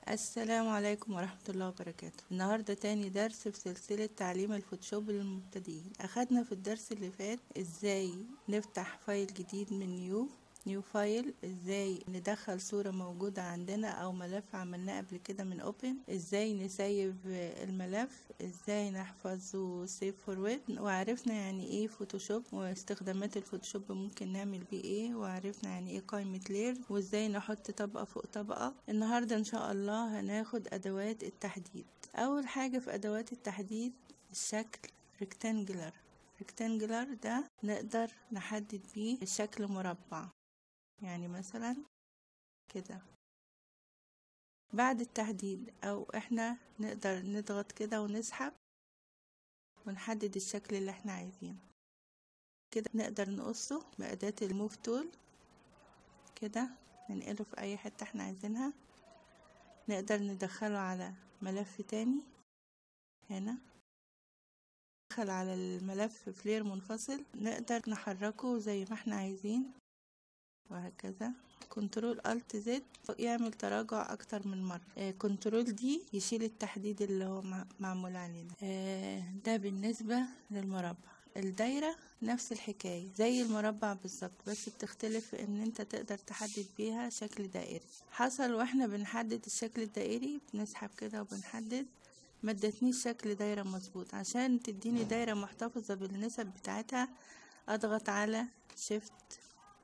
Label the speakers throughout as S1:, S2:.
S1: السلام عليكم ورحمة الله وبركاته النهاردة تاني درس في سلسلة تعليم الفوتوشوب للمبتدئين أخدنا في الدرس اللي فات ازاي نفتح فايل جديد من نيو نيو فايل ازاي ندخل صورة موجودة عندنا او ملف عملناه قبل كده من اوبن ازاي نسيف الملف ازاي نحفظه سيف فورورد وعرفنا يعني ايه فوتوشوب واستخدامات الفوتوشوب ممكن نعمل بيه ايه وعرفنا يعني ايه قائمة لير وازاي نحط طبقة فوق طبقة النهاردة ان شاء الله هناخد ادوات التحديد اول حاجة في ادوات التحديد الشكل ريكتانجلر ريكتانجلر ده نقدر نحدد بيه الشكل مربع يعني مثلا كده بعد التحديد او احنا نقدر نضغط كده ونسحب ونحدد الشكل اللي احنا عايزينه كده نقدر نقصه بأداة الموف تول كده ننقله في اي حتة احنا عايزينها نقدر ندخله على ملف تاني هنا ندخل على الملف فلير منفصل نقدر نحركه زي ما احنا عايزين وهكذا كنترول الت زد يعمل تراجع اكتر من مرة آه كنترول دي يشيل التحديد اللي هو معمول عليه ده آه ده بالنسبة للمربع الدايرة نفس الحكاية زي المربع بالظبط بس بتختلف في ان انت تقدر تحدد بيها شكل دائري حصل واحنا بنحدد الشكل الدائري بنسحب كده وبنحدد ما ادتنيش شكل دايرة مظبوط عشان تديني دايرة محتفظة بالنسب بتاعتها اضغط على شيفت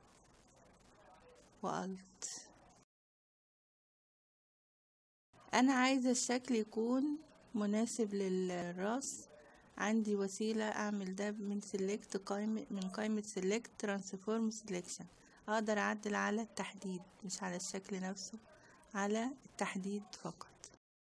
S1: وألت أنا عايزة الشكل يكون مناسب للراس عندي وسيلة أعمل ده من سيلكت قائمة من قائمة سيلكت ترانسفورم سيلكشن أقدر أعدل على التحديد مش على الشكل نفسه على التحديد فقط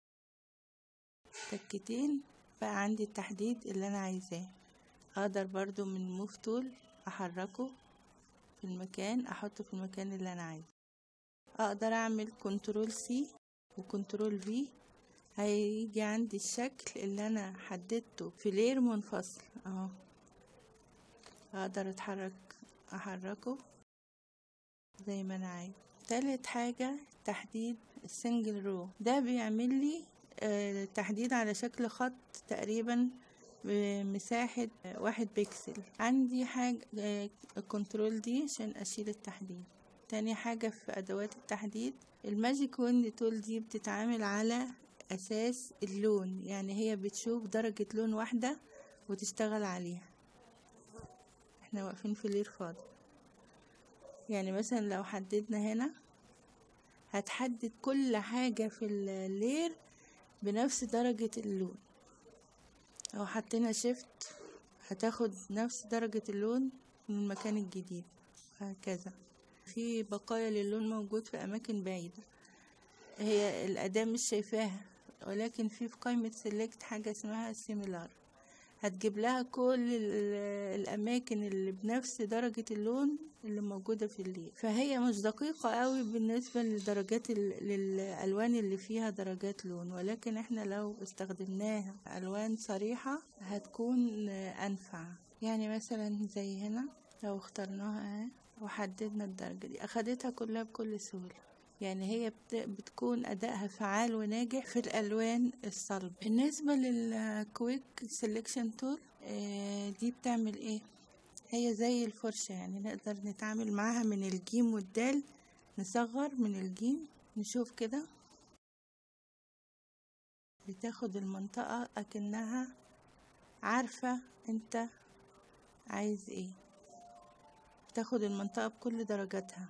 S1: تكتين بقى عندي التحديد اللي أنا عايزاه أقدر برضو من موف تول أحركه في المكان احطه في المكان اللي انا عايزه اقدر اعمل كنترول سي وكنترول في هيجي عندي الشكل اللي انا حددته في لير منفصل اهو اقدر اتحرك احركه زي ما انا عايز تالت حاجة تحديد السنجل رو ده بيعمل لي آه تحديد على شكل خط تقريبا بمساحة واحد بيكسل عندي حاجة الكنترول دي عشان أشيل التحديد تاني حاجة في أدوات التحديد الماجيك ويند تول دي بتتعامل على أساس اللون يعني هي بتشوف درجة لون واحدة وتشتغل عليها احنا واقفين في لير فاضي يعني مثلا لو حددنا هنا هتحدد كل حاجة في اللير بنفس درجة اللون لو حطينا شيفت هتاخد نفس درجة اللون من المكان الجديد وهكذا في بقايا للون موجود في أماكن بعيدة هي الأداة مش شايفاها ولكن في في قائمة سيلكت حاجة اسمها سيميلار هتجيب لها كل الأماكن اللي بنفس درجة اللون اللي موجودة في الليل فهي مش دقيقة قوي بالنسبة لدرجات للألوان اللي فيها درجات لون ولكن احنا لو استخدمناها ألوان صريحة هتكون أنفع يعني مثلا زي هنا لو اخترناها وحددنا الدرجة دي أخدتها كلها بكل سهولة يعني هي بتكون أدائها فعال وناجح في الألوان الصلب بالنسبة للكويك سيلكشن تول دي بتعمل ايه هي زي الفرشة يعني نقدر نتعامل معاها من الجيم والدال نصغر من الجيم نشوف كده بتاخد المنطقة أكنها عارفة انت عايز ايه بتاخد المنطقة بكل درجاتها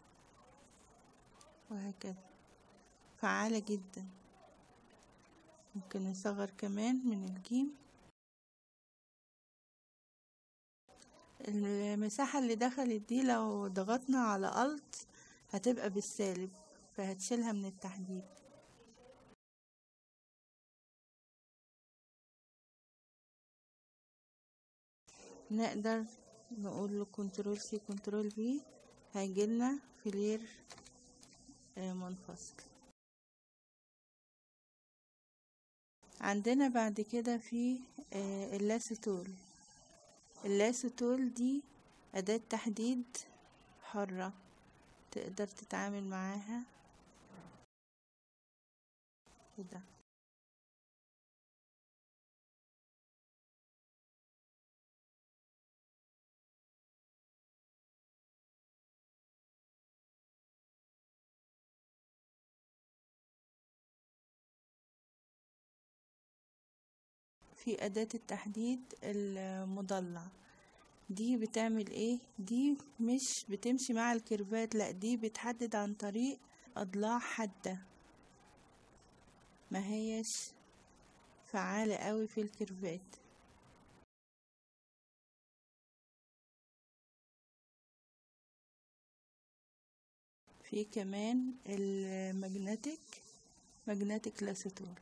S1: وهكذا فعالة جدا ممكن نصغر كمان من الجيم المساحة اللي دخلت دي لو ضغطنا على الت هتبقى بالسالب فهتشيلها من التحديد نقدر نقول له كنترول سي كنترول في هيجيلنا في لير منفصل عندنا بعد كده في اللاسو تول اللاسو تول دي أداة تحديد حرة تقدر تتعامل معاها كده في أداة التحديد المضلع دي بتعمل ايه دي مش بتمشي مع الكيرفات لا دي بتحدد عن طريق أضلاع حادة ما هيش فعالة قوي في الكيرفات في كمان الماجنتيك ماجنتيك لاسيتول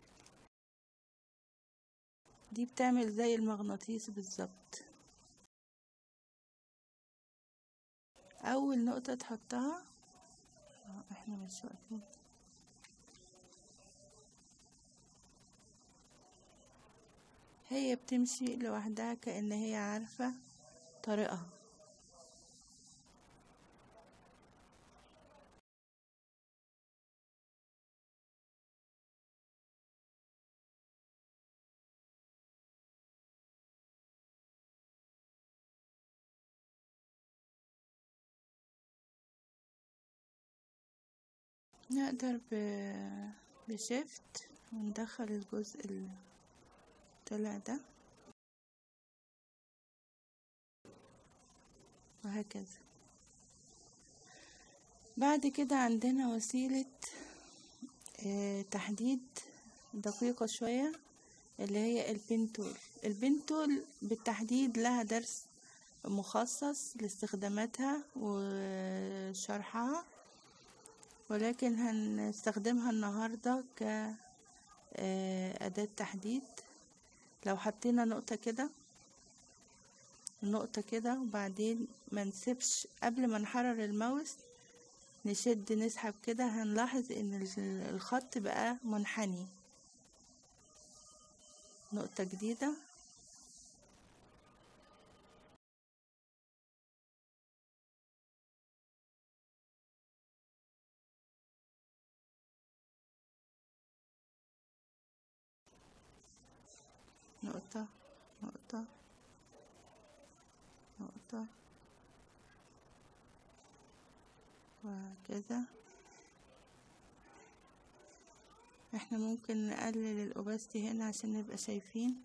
S1: دي بتعمل زي المغناطيس بالظبط اول نقطة تحطها احنا مش واقفين هي بتمشي لوحدها كأن هي عارفة طريقها نقدر ب... بشيفت وندخل الجزء اللي طلع ده وهكذا بعد كده عندنا وسيلة اه تحديد دقيقة شوية اللي هي البنتول البنتول بالتحديد لها درس مخصص لاستخداماتها وشرحها ولكن هنستخدمها النهاردة كأداة تحديد لو حطينا نقطة كده نقطة كده وبعدين ما نسيبش قبل ما نحرر الماوس نشد نسحب كده هنلاحظ ان الخط بقى منحني نقطة جديدة نقطة نقطة نقطة وهكذا احنا ممكن نقلل الاوباستي هنا عشان نبقى شايفين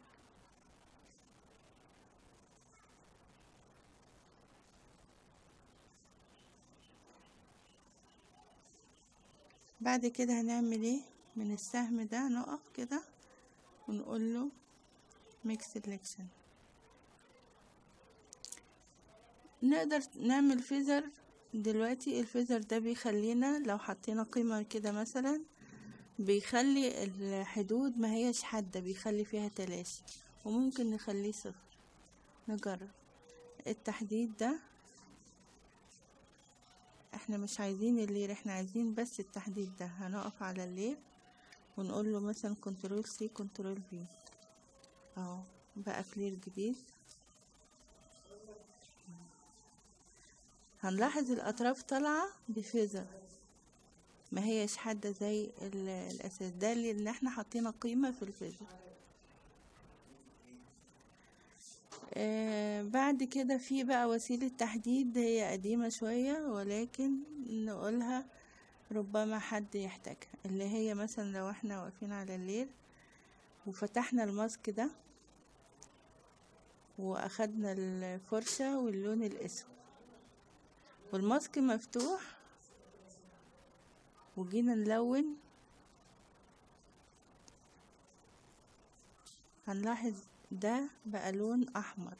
S1: بعد كده هنعمل ايه من السهم ده نقف كده ونقول له ميكس سelection نقدر نعمل فيزر دلوقتي الفيزر ده بيخلينا لو حطينا قيمة كده مثلا بيخلي الحدود ما هيش حادة بيخلي فيها تلاشي وممكن نخليه صفر نجرب التحديد ده احنا مش عايزين اللير احنا عايزين بس التحديد ده هنقف على اللير ونقول له مثلا كنترول سي كنترول في اهو بقى كلير جديد هنلاحظ الاطراف طالعه بفيزر ما هيش حاده زي الاساس ده لان احنا حطينا قيمه في الفيزر آه بعد كده في بقى وسيله تحديد هي قديمه شويه ولكن نقولها ربما حد يحتاجها اللي هي مثلا لو احنا واقفين على الليل وفتحنا الماسك ده واخدنا الفرشة واللون الاسود والماسك مفتوح وجينا نلون هنلاحظ ده بقى لون احمر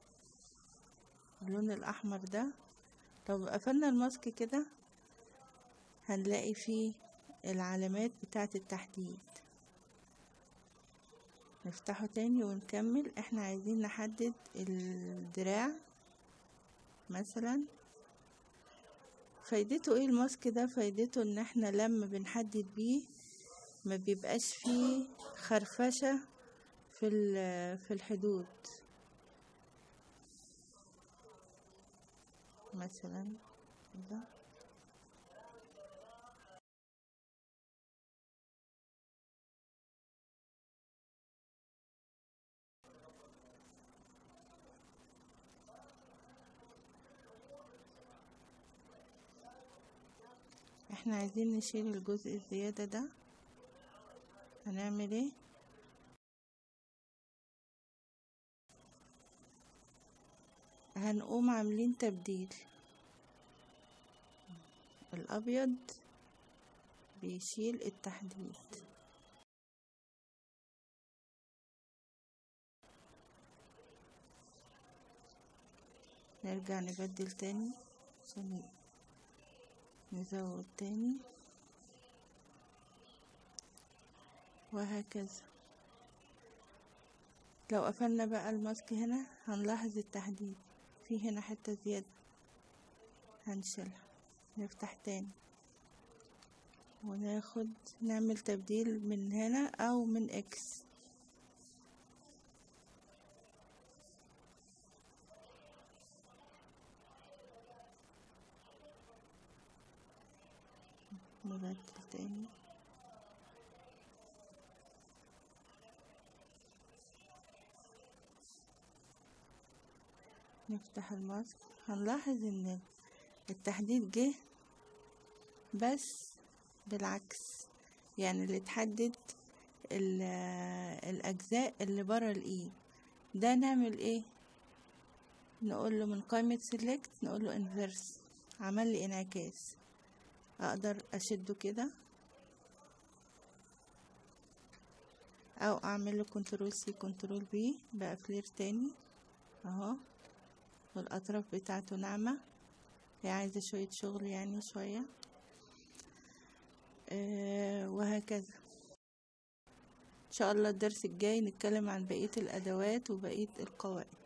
S1: اللون الاحمر ده لو قفلنا الماسك كده هنلاقي فيه العلامات بتاعة التحديد نفتحه تاني ونكمل احنا عايزين نحدد الدراع مثلا فايدته ايه الماسك ده فايدته ان احنا لما بنحدد بيه ما بيبقاش فيه خرفشة في في الحدود مثلا كده احنا عايزين نشيل الجزء الزيادة ده هنعمل ايه هنقوم عاملين تبديل الابيض بيشيل التحديد نرجع نبدل تاني عشان نزود تاني وهكذا لو قفلنا بقى الماسك هنا هنلاحظ التحديد في هنا حتة زيادة هنشيلها نفتح تاني وناخد نعمل تبديل من هنا او من اكس نبدل تاني نفتح الماسك هنلاحظ ان التحديد جه بس بالعكس يعني اللي تحدد الاجزاء اللي برا الاي ده نعمل ايه نقول له من قائمة سيلكت نقول له انفرس عمل لي انعكاس اقدر اشده كده او اعمل له كنترول سي كنترول بي بقى فلير تاني اهو والاطراف بتاعته ناعمة هي عايزة شوية شغل يعني شوية أه وهكذا ان شاء الله الدرس الجاي نتكلم عن بقية الادوات وبقية القواعد